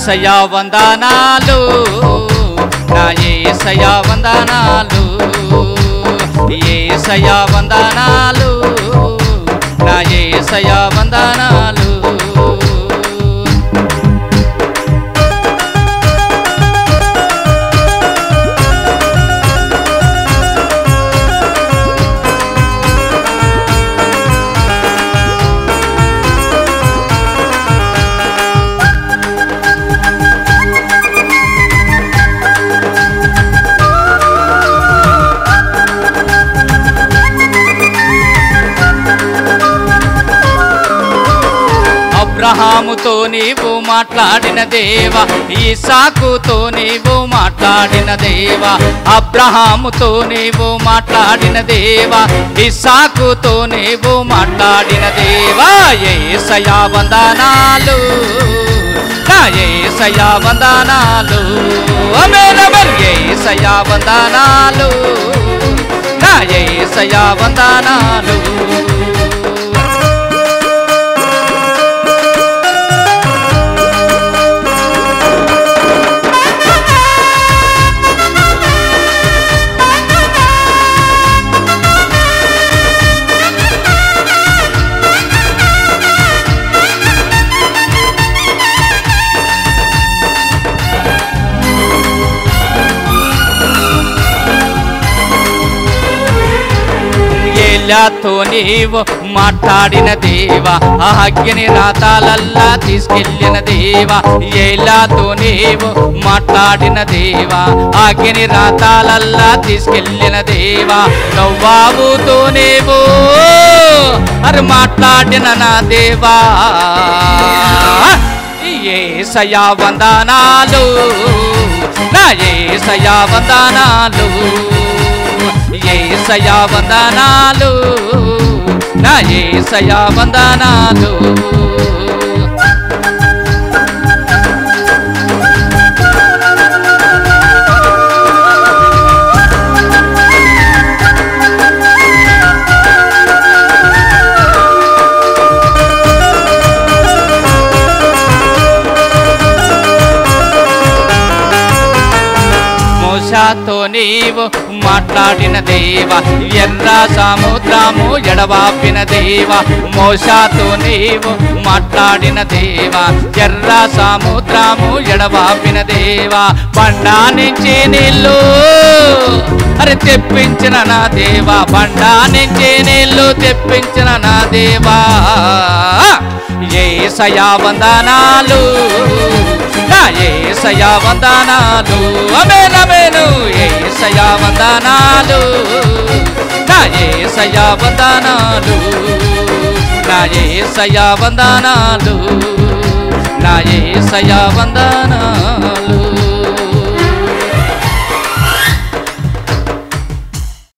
ఏసయా వందనాలు నా ఏసయా వందనాలు ఏసయా వందనాలు నా ఏసయా వందనాలు అబ్రహాముతో నీవు మాట్లాడిన దేవా ఈసాకుతో నీవు మాట్లాడిన దేవా అబ్రహాముతో నీవు మాట్లాడిన దేవా ఇసాకుతో నీవు మాట్లాడిన దేవా ఏసయా వందనాలు నా ఏసయా వందనాలు అమేన్ అమేన్ ఏసయా వందనాలు నా ఏసయా వందనాలు ఏలాతో నీవు మాట్లాడిన దేవా ఆ అగ్ని రాతాలల్లా తీసుకెళ్ళిన దేవా ఏలాతో నీవు మాట్లాడిన దేవా ఆ అగ్ని రాతాలల్లా తీసుకెళ్ళిన దేవా నవ్వావుతో నీవు అరే మాట్లాడిన నా దేవా ఏసయా వందనాలు నా ఏసయా వందనాలు ఏసయా వందనాలు నా ఏసయా వందనాలు మోషాతో నీవు మాట్లాడిన దేవా ఎర్ర సముద్రము ఎడవాపిన దేవా మోషాతో నీవు మాట్లాడిన దేవా ఎర్ర సముద్రము ఎడవాపిన దేవా బండా నుంచి నీళ్ళు అరే తెప్పించిన నా దేవా బండా నుంచి నీళ్ళు తెప్పించిన నా దేవా ఏసయా వందనాలు నా ఏసయా వందనాలు అమేన్ అమేను ఏసయా వందనాలు నా ఏసయా వందనాలు నా ఏసయా వందనాలు నా ఏసయా వందనాలు